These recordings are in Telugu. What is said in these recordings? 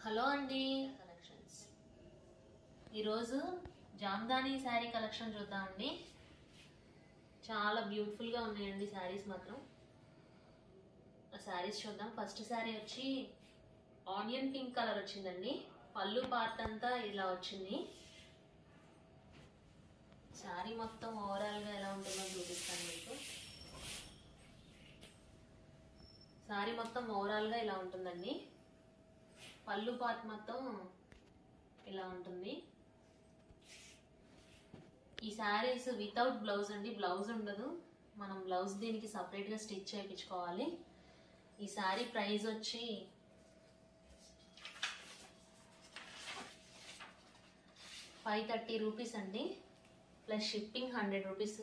హలో అండి కలెక్షన్స్ ఈరోజు జామ్దాని శారీ కలెక్షన్ చూద్దామండి చాలా బ్యూటిఫుల్గా ఉన్నాయండి శారీస్ మాత్రం ఆ శారీస్ చూద్దాం ఫస్ట్ శారీ వచ్చి ఆనియన్ పింక్ కలర్ వచ్చిందండి పళ్ళు పార్ట్ అంతా ఇలా వచ్చింది శారీ మొత్తం ఓవరాల్గా ఎలా ఉంటుందో చూపిస్తాను మీకు శారీ మొత్తం ఓవరాల్గా ఇలా ఉంటుందండి పళ్ళు పార్ట్ మొత్తం ఇలా ఉంటుంది ఈ శారీస్ వితౌట్ బ్లౌజ్ అండి బ్లౌజ్ ఉండదు మనం బ్లౌజ్ దీనికి సపరేట్గా స్టిచ్ చేయించుకోవాలి ఈ శారీ ప్రైస్ వచ్చి ఫైవ్ థర్టీ రూపీస్ అండి ప్లస్ షిప్పింగ్ హండ్రెడ్ రూపీస్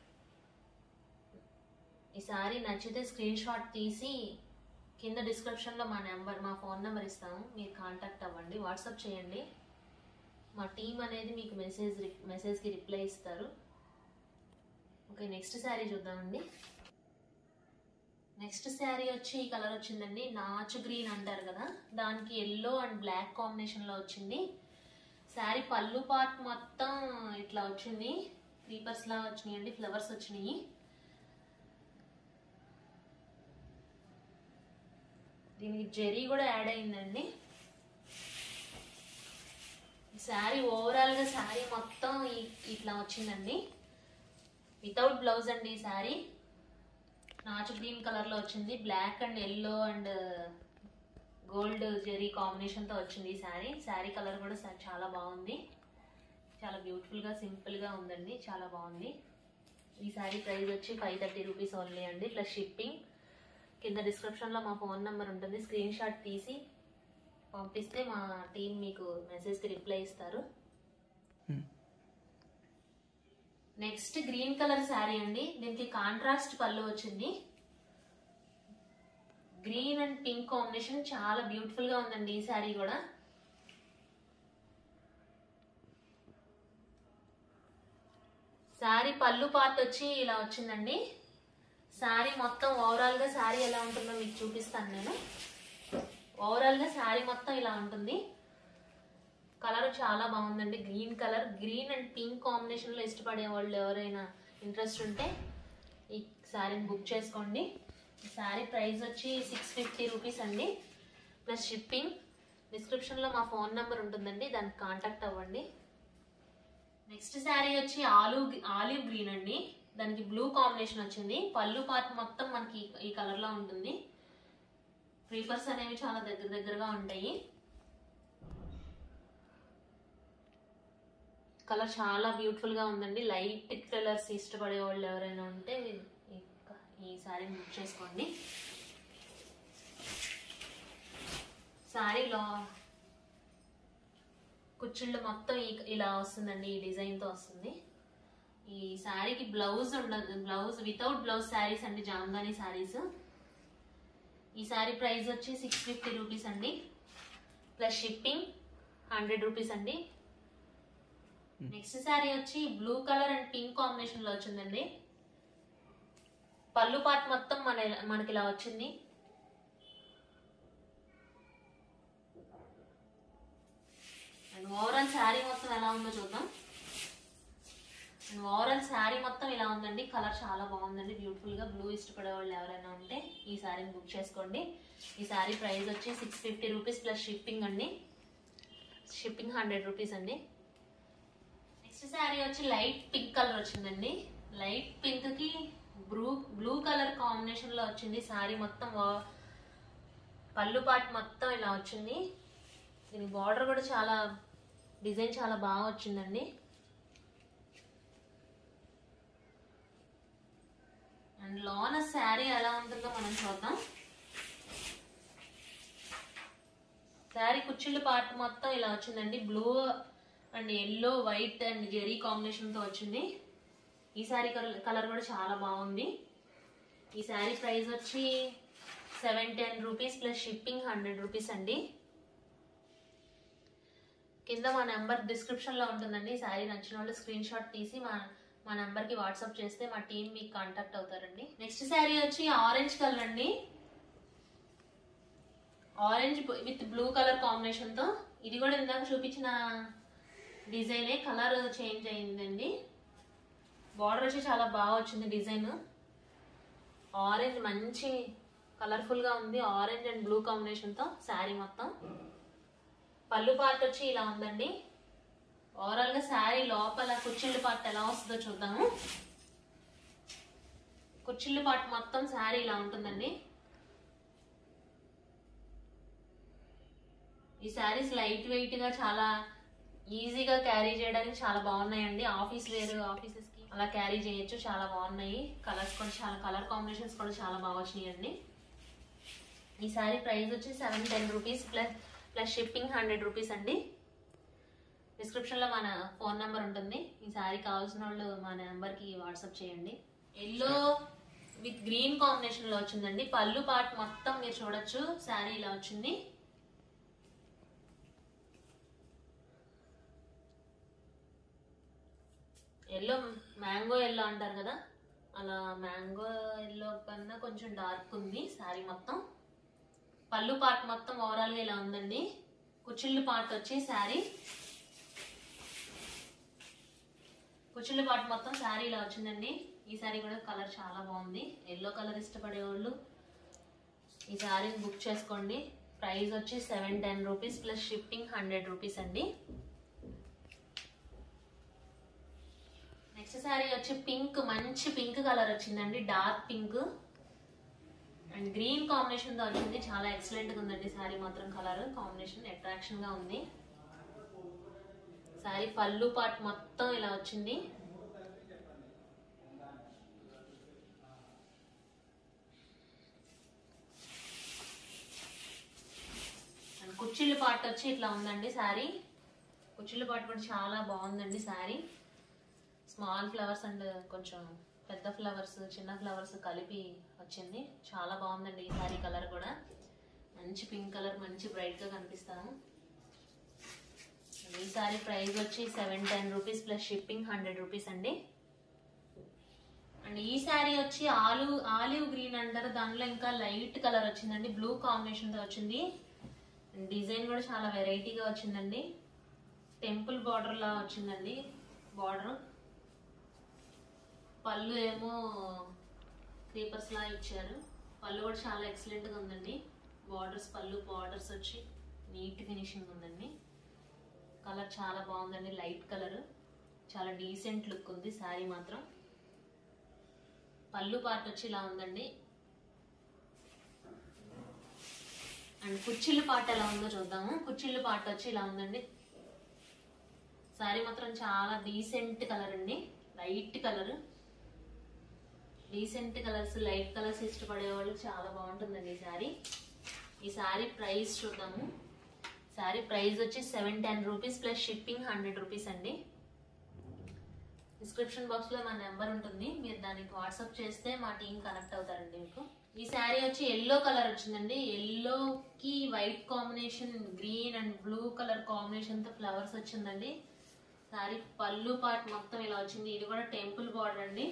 ఈ శారీ నచ్చితే స్క్రీన్ షాట్ తీసి కింద డిస్క్రిప్షన్లో మా నెంబర్ మా ఫోన్ నెంబర్ ఇస్తాము మీరు కాంటాక్ట్ అవ్వండి వాట్సాప్ చేయండి మా టీం అనేది మీకు మెసేజ్ మెసేజ్కి రిప్లై ఇస్తారు ఓకే నెక్స్ట్ శారీ చూద్దామండి నెక్స్ట్ శారీ వచ్చి ఈ కలర్ వచ్చిందండి నాచు గ్రీన్ అంటారు కదా దానికి ఎల్లో అండ్ బ్లాక్ కాంబినేషన్లో వచ్చింది శారీ పళ్ళు పార్ట్ మొత్తం ఇట్లా వచ్చింది క్రీపర్స్ లా వచ్చినాయి అండి ఫ్లవర్స్ వచ్చినాయి దీనికి జెరీ కూడా యాడ్ అయిందండి శారీ ఓవరాల్గా శారీ మొత్తం ఈ- ఇట్లా వచ్చిందండి వితౌట్ బ్లౌజ్ అండి ఈ శారీ నాచు గ్రీన్ కలర్లో వచ్చింది black and yellow and gold zari కాంబినేషన్తో వచ్చింది ఈ శారీ శారీ కలర్ కూడా స- చాలా బాగుంది చాలా బ్యూటిఫుల్గా సింపుల్గా ఉందండి చాలా బాగుంది ఈ శారీ ప్రైస్ వచ్చి ఫైవ్ థర్టీ రూపీస్ ఓన్లీ అండి ప్లస్ షిప్పింగ్ కింద డిస్క్రిప్షన్లో మా ఫోన్ నెంబర్ ఉంటుంది స్క్రీన్ షాట్ తీసి పంపిస్తే మా టీం మీకు మెసేజ్కి రిప్లై ఇస్తారు నెక్స్ట్ గ్రీన్ కలర్ శారీ అండి దీనికి కాంట్రాస్ట్ పళ్ళు వచ్చింది గ్రీన్ అండ్ పింక్ కాంబినేషన్ చాలా బ్యూటిఫుల్ గా ఉందండి ఈ శారీ కూడా శారీ పళ్ళు పార్ట్ వచ్చి ఇలా వచ్చిందండి శారీ మొత్తం ఓవరాల్ గా శారీ ఎలా ఉంటుందో మీకు చూపిస్తాను నేను ఓవరాల్ గా శారీ మొత్తం ఇలా ఉంటుంది కలర్ చాలా బాగుందండి green colour green and pink combination లో ఇష్టపడే వాళ్ళు ఎవరైనా ఇంట్రెస్ట్ ఉంటే ఈ శారీని బుక్ చేసుకోండి ఈ శారీ ప్రైస్ వచ్చి సిక్స్ ఫిఫ్టీ రూపీస్ అండి ప్లస్ షిప్పింగ్ డిస్క్రిప్షన్లో మా ఫోన్ నెంబర్ ఉంటుందండి దానికి కాంటాక్ట్ అవ్వండి నెక్స్ట్ శారీ వచ్చి ఆలు ఆలివ్ గ్రీన్ అండి దానికి బ్లూ కాంబినేషన్ వచ్చింది పళ్ళు పార్ట్ మొత్తం మనకి ఈ- ఈ కలర్ లో ఉంటుంది ప్రీఫర్స్ అనేవి చాలా దగ్గర దగ్గరగా ఉంటాయి కలర్ చాలా బ్యూటిఫుల్ గా ఉందండి లైట్ కలర్స్ ఇష్టపడే వాళ్ళు ఎవరైనా ఉంటే ఈ- ఈ శారీని బుక్ చేసుకోండి శారీలో కుచ్చిళ్ళు మొత్తం ఈ- ఇలా వస్తుందండి ఈ డిజైన్ తో వస్తుంది ఈ శారీకి బ్లౌజ్ ఉండదు బ్లౌజ్ వితౌట్ బ్లౌజ్ శారీస్ అండి జామ్దాని శారీస్ ఈ శారీ ప్రైస్ వచ్చి సిక్స్ ఫిఫ్టీ రూపీస్ అండి ప్లస్ షిప్పింగ్ హండ్రెడ్ రూపీస్ అండి నెక్స్ట్ శారీ వచ్చి blue colour and pink combination లో వచ్చిందండి పళ్ళు పార్ట్ మొత్తం మన మనకి ఇలా వచ్చింది అండ్ ఓవరాల్ శారీ మొత్తం ఎలా ఉందో చూద్దాం అండ్ ఓవరాల్ శారీ మొత్తం ఇలా ఉందండి కలర్ చాలా బాగుందండి బ్యూటిఫుల్ గా బ్లూ ఇష్టపడే వాళ్ళు ఎవరైనా ఉంటే ఈ శారీని బుక్ చేసుకోండి ఈ శారీ ప్రైస్ వచ్చి six fifty rupees plus shipping అండి షిప్పింగ్ హండ్రెడ్ రూపీస్ అండి నెక్స్ట్ శారీ వచ్చి లైట్ పింక్ కలర్ వచ్చిందండి లైట్ పింక్ కి బ్లూ బ్లూ కలర్ కాంబినేషన్ లో వచ్చింది శారీ మొత్తం వా- పళ్ళు పాట్ మొత్తం ఇలా వచ్చింది దీని బార్డర్ కూడా చాలా డిజైన్ చాలా బాగా వచ్చిందండి అండ్ లోన శారీ ఎలా ఉంటుందో మనం చూద్దాం శారీ కుచ్చిళ్ళ పార్ట్ మొత్తం ఇలా వచ్చిందండి blue and yellow white and zari combination తో వచ్చింది ఈ శారీ కలర్ కూడా చాలా బాగుంది ఈ శారీ ప్రైస్ వచ్చి seven ten rupees plus shipping hundred rupees అండి కింద మా నెంబర్ డిస్క్రిప్షన్ లో ఉంటుందండి ఈ శారీ నచ్చిన వాళ్ళు స్క్రీన్ షాట్ తీసి మా మా నెంబర్ కి వాట్సాప్ చేస్తే మా టీం మీకు కాంటాక్ట్ అవుతారండి నెక్స్ట్ శారీ వచ్చి ఆరెంజ్ కలర్ అండి orange with blue colour combination తో ఇది కూడా ఇందాక చూపించిన డిజైనే కలర్ చేంజ్ అయిందండి బార్డర్ వచ్చి చాలా బాగా వచ్చింది డిజైన్ ఆరెంజ్ మంచి కలర్ఫుల్ గా ఉంది ఆరెంజ్ అండ్ బ్లూ కాంబినేషన్ తో శారీ మొత్తం పళ్ళు పార్ట్ వచ్చి ఇలా ఉందండి ఓవరాల్ గా శారీ లోపల కుచ్చిళ్ళు పార్ట్ ఎలా వస్తుందో చూద్దాము కుచ్చిళ్ళు పార్ట్ మొత్తం శారీ ఇలా ఉంటుందండి ఈ శారీస్ లైట్ వెయిట్ గా చాలా ఈజీగా క్యారీ చేయడానికి చాలా బాగున్నాయండి ఆఫీస్ వేర్ ఆఫీసెస్ కి అలా క్యారీ చేయొచ్చు చాలా బాగున్నాయి కలర్స్ కూడా చాలా కలర్ కాంబినేషన్స్ కూడా చాలా బాగా వచ్చినాయండి ఈ శారీ ప్రైస్ వచ్చి seven ten rupees plus plus shipping hundred rupees అండి డిస్క్రిప్షన్లో మన ఫోన్ నెంబర్ ఉంటుంది ఈ శారీ కావాల్సిన వాళ్ళు మా నెంబర్కి వాట్సాప్ చేయండి ఎల్లో విత్ గ్రీన్ కాంబినేషన్లో వచ్చిందండి పళ్ళు పార్ట్ మొత్తం మీరు చూడొచ్చు శారీ ఇలా వచ్చింది ఎల్లో మ్యాంగో ఎల్లో అంటారు కదా అలా మ్యాంగో ఎల్లో కన్నా కొంచెం డార్క్ ఉంది శారీ మొత్తం పళ్ళు పార్ట్ మొత్తం ఓవరాల్గా ఇలా ఉందండి కుచ్చిళ్ళు పార్ట్ వచ్చి శారీ కుచ్చిళ్ళు పార్ట్ మొత్తం శారీ ఇలా వచ్చిందండి ఈ శారీ కూడా కలర్ చాలా బాగుంది ఎల్లో కలర్ ఇష్టపడే వాళ్ళు ఈ శారీ బుక్ చేసుకోండి ప్రైస్ వచ్చి seven ten rupees plus shipping hundred rupees అండి నెక్స్ట్ శారీ వచ్చి పింక్ మంచి పింక్ కలర్ వచ్చిందండి dark pink and green combination తో వచ్చింది చాలా ఎక్సలెంట్ గా ఉందండి శారీ మాత్రం కలర్ కాంబినేషన్ అట్రాక్షన్ గా ఉంది శారీ పళ్ళు పార్ట్ మొత్తం ఇలా వచ్చింది అండ్ కుచ్చిళ్ళు పార్ట్ వచ్చి ఇట్లా ఉందండి శారీ కుచ్చిళ్ళు పార్ట్ కూడా చాలా బాగుందండి శారీ స్మాల్ ఫ్లవర్స్ అండ్ కొంచెం పెద్ద ఫ్లవర్స్ చిన్న ఫ్లవర్స్ కలిపి వచ్చింది చాలా బాగుందండి ఈ శారీ కలర్ కూడా మంచి పింక్ కలర్ మంచి బ్రైట్ గా కనిపిస్తాను ఈ శారీ ప్రైస్ వచ్చి seven ten rupees plus shipping hundred rupees అండి అండ్ ఈ శారీ వచ్చి ఆలివ్ ఆలివ్ గ్రీన్ అంటారు దానిలో ఇంకా లైట్ కలర్ వచ్చిందండి బ్లూ కాంబినేషన్ తో వచ్చింది డిజైన్ కూడా చాలా వెరైటీగా వచ్చిందండి టెంపుల్ బార్డర్ లా వచ్చిందండి బార్డర్ పళ్ళు ఏమో క్రీపర్స్ లా ఇచ్చారు పళ్ళు కూడా చాలా ఎక్సలెంట్ గా ఉందండి బార్డర్స్ పళ్ళు బార్డర్స్ వచ్చి నీట్ ఫినిషింగ్ ఉందండి కలర్ చాలా బాగుందండి లైట్ కలర్ చాలా డీసెంట్ లుక్ ఉంది శారీ మాత్రం పళ్ళు పార్ట్ వచ్చి ఇలా ఉందండి అండ్ కుచ్చిళ్ళు పార్ట్ ఎలా ఉందో చూద్దాము కుచ్చిళ్ళు పార్ట్ వచ్చి ఇలా ఉందండి శారీ మాత్రం చాలా డీసెంట్ కలర్ అండి light colour decent colours light colours ఇష్టపడే వాళ్ళు చాలా బాగుంటుందండి ఈ శారీ ఈ శారీ ప్రైస్ చూద్దాము శారీ ప్రైస్ వచ్చి seven ten rupees plus shipping hundred rupees అండి డిస్క్రిప్షన్ బాక్స్ లో మా నెంబర్ ఉంటుంది మీరు దానికి వాట్సాప్ చేస్తే మా టీం కనెక్ట్ అవుతారండి మీకు ఈ శారీ వచ్చి ఎల్లో కలర్ వచ్చిందండి ఎల్లో కి white combination green and blue colour combination తో ఫ్లవర్స్ వచ్చిందండి శారీ పళ్ళు పార్ట్ మొత్తం ఇలా వచ్చింది ఇది కూడా టెంపుల్ బార్డర్ అండి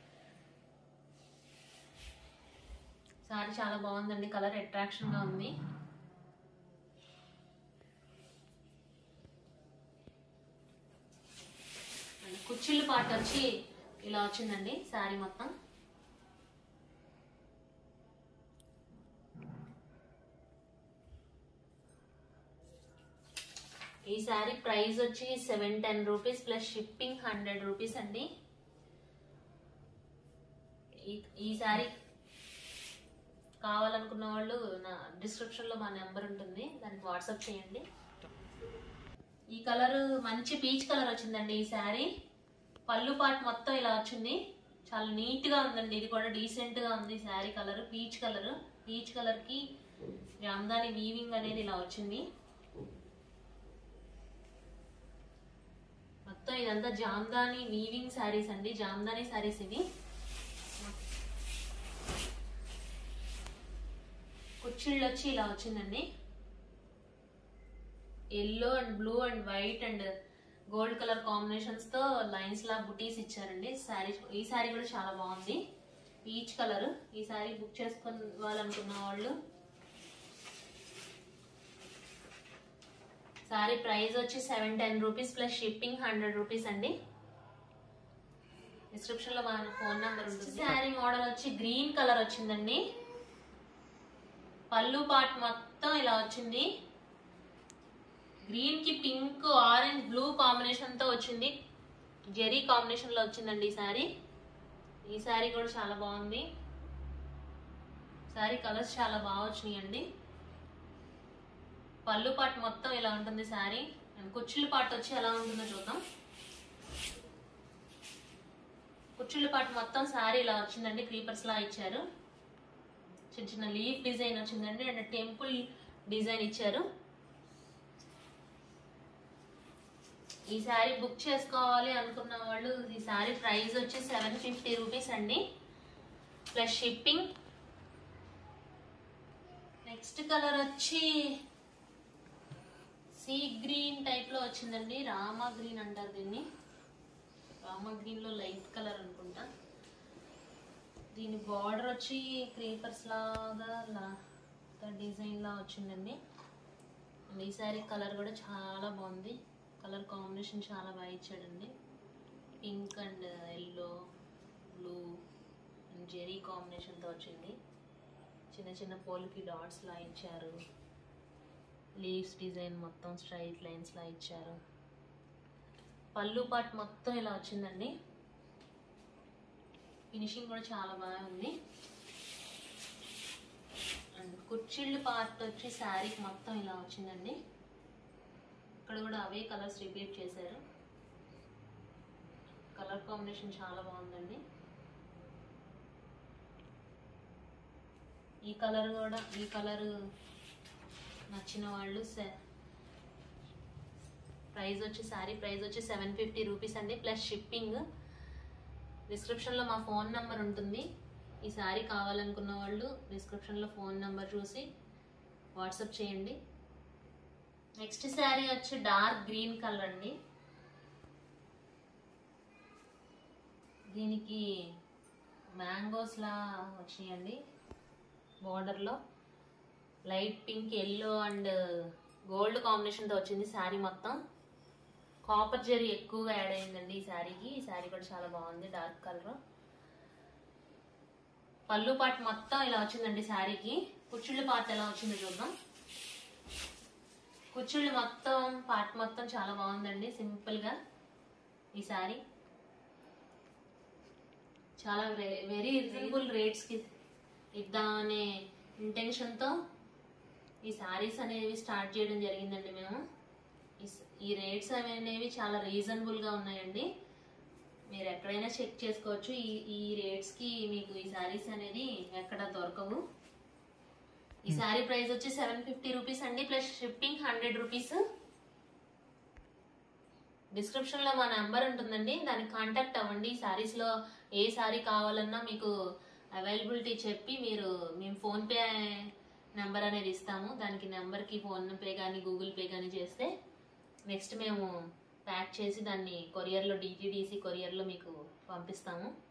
శారీ చాలా బాగుందండి కలర్ అట్రాక్షన్ గా ఉంది అండ్ కుచ్చిళ్ళు పార్ట్ వచ్చి ఇలా వచ్చిందండి శారీ మొత్తం ఈ శారీ ప్రైస్ వచ్చి seven ten rupees plus shipping hundred rupees అండి ఈ- ఈ శారీ కావాలనుకున్న వాళ్ళు నా డిస్క్రిప్షన్ లో మా నెంబర్ ఉంటుంది దానికి వాట్సాప్ చేయండి ఈ కలర్ మంచి పీచ్ కలర్ వచ్చిందండి ఈ శారీ పళ్ళు పాట్ మొత్తం ఇలా వచ్చింది చాలా నీట్ గా ఉందండి ఇది కూడా డీసెంట్ గా ఉంది sari colour peach colour peach colour కి జామ్దాని వీవింగ్ అనేది ఇలా వచ్చింది మొత్తం ఇదంతా జామ్దాని వీవింగ్ శారీస్ అండి జామ్దాని శారీస్ ఇవి కుచ్చిళ్ళు వచ్చి ఇలా వచ్చిందండి yellow and blue and white and gold colour combinations తో లైన్స్ లా బుటీస్ ఇచ్చారండి శారీ ఈ శారీ కూడా చాలా బాగుంది పీచ్ కలర్ ఈ శారీ బుక్ చేసుకోవాలనుకున్న వాళ్ళు సారీ ప్రైస్ వచ్చి seven ten rupees plus shipping hundred rupees అండి డిస్క్రిప్షన్ లో మా ఫోన్ నెంబర్ ఉంటుంది శారీ మోడల్ వచ్చి గ్రీన్ కలర్ వచ్చిందండి పళ్ళు పాట్ మొత్తం ఇలా వచ్చింది గ్రీన్ కి పింక్ ఆరెంజ్ బ్లూ కాంబినేషన్ తో వచ్చింది జెరీ కాంబినేషన్ లో వచ్చిందండి ఈ శారీ ఈ శారీ కూడా చాలా బాగుంది శారీ కలర్స్ చాలా బాగా వచ్చినాయండి పళ్ళు పాటు మొత్తం ఇలా ఉంటుంది శారీ అండ్ కుచ్చుల పాటు వచ్చి ఎలా ఉంటుందో చూద్దాం కుచ్చుల పాటు మొత్తం శారీ ఇలా వచ్చిందండి క్రీపర్స్ లా ఇచ్చారు చిన్న చిన్న లీఫ్ డిజైన్ వచ్చిందండి అండ్ టెంపుల్ డిజైన్ ఇచ్చారు ఈ శారీ బుక్ చేసుకోవాలి అనుకున్న వాళ్ళు ఈ శారీ ప్రైస్ వచ్చి సెవెన్ ఫిఫ్టీ రూపీస్ అండి ప్లస్ షిప్పింగ్ నెక్స్ట్ కలర్ వచ్చి సీ గ్రీన్ టైప్ లో వచ్చిందండి రామా గ్రీన్ అంటారు దీన్ని రామా గ్రీన్ లో లైట్ కలర్ అనుకుంటా దీని బార్డర్ వచ్చి క్రీపర్స్ లాగా డిజైన్ లా వచ్చిందండి అండ్ ఈ శారీ కలర్ కూడా చాలా బాగుంది కలర్ కాంబినేషన్ చాలా బాగా ఇచ్చాడండి pink and yellow blue and zari కాంబినేషన్తో వచ్చింది చిన్న చిన్న పోల్కి డాట్స్ లా ఇచ్చారు లీవ్స్ డిజైన్ మొత్తం స్ట్రైట్ లైన్స్ లా ఇచ్చారు పళ్ళు పాట్ మొత్తం ఇలా వచ్చిందండి ఫినిషింగ్ కూడా చాలా బాగా ఉంది అండ్ కుర్చీళ్ళు పార్ట్ వచ్చి శారీకి మొత్తం ఇలా వచ్చిందండి ఇక్కడ కూడా అవే కలర్స్ రిపీట్ చేశారు కలర్ కాంబినేషన్ చాలా బాగుందండి ఈ కలర్ కూడా ఈ కలర్ నచ్చిన వాళ్ళు ప్రైస్ వచ్చి శారీ ప్రైస్ వచ్చి సెవెన్ ఫిఫ్టీ రూపీస్ అండి ప్లస్ షిప్పింగ్ డిస్క్రిప్షన్లో మా ఫోన్ నెంబర్ ఉంటుంది ఈ శారీ కావాలనుకున్న వాళ్ళు డిస్క్రిప్షన్లో ఫోన్ నెంబర్ చూసి వాట్సాప్ చేయండి నెక్స్ట్ శారీ వచ్చి డార్క్ గ్రీన్ కలర్ అండి దీనికి మ్యాంగోస్ లా వచ్చినాయండి బార్డర్లో light pink yellow and gold కాంబినేషన్తో వచ్చింది శారీ మొత్తం కాపర్ జరీ ఎక్కువగా యాడ్ అయిందండి ఈ శారీకి ఈ శారీ కూడా చాలా బాగుంది డార్క్ కలర్ పళ్ళు పాటు మొత్తం ఇలా వచ్చిందండి శారీకి కుచ్చుళ్ళ పార్ట్ ఎలా వచ్చిందో చూద్దాం కుచ్చుళ్ళు మొత్తం పార్ట్ మొత్తం చాలా బాగుందండి సింపుల్ గా ఈ శారీ చాలా వెరీ రీజనబుల్ రేట్స్ కి ఇద్దామనే ఇంటెన్షన్ తో ఈ శారీస్ అనేవి స్టార్ట్ చేయడం జరిగిందండి మేము ఈ స- ఈ రేట్స్ అనేవి చాలా రీజనబుల్ గా ఉన్నాయండి మీరు ఎక్కడైనా చెక్ చేసుకోవచ్చు ఈ ఈ రేట్స్ కి మీకు ఈ శారీస్ అనేది ఎక్కడ దొరకవు ఈ శారీ ప్రైస్ వచ్చి సెవెన్ ఫిఫ్టీ రూపీస్ అండి plus shipping hundred rupees description లో మా నెంబర్ ఉంటుందండి దానికి కాంటాక్ట్ అవ్వండి ఈ సారీస్ లో ఏ సారీ కావాలన్నా మీకు అవైలబిలిటీ చెప్పి మీరు మేము ఫోన్ పే నెంబర్ అనేది ఇస్తాము దానికి నెంబర్ కి ఫోన్ పే కానీ గూగుల్ పే కానీ చేస్తే నెక్స్ట్ మేము ప్యాక్ చేసి దాన్ని కొరియర్లో డిటిడిసి కొరియర్లో మీకు పంపిస్తాము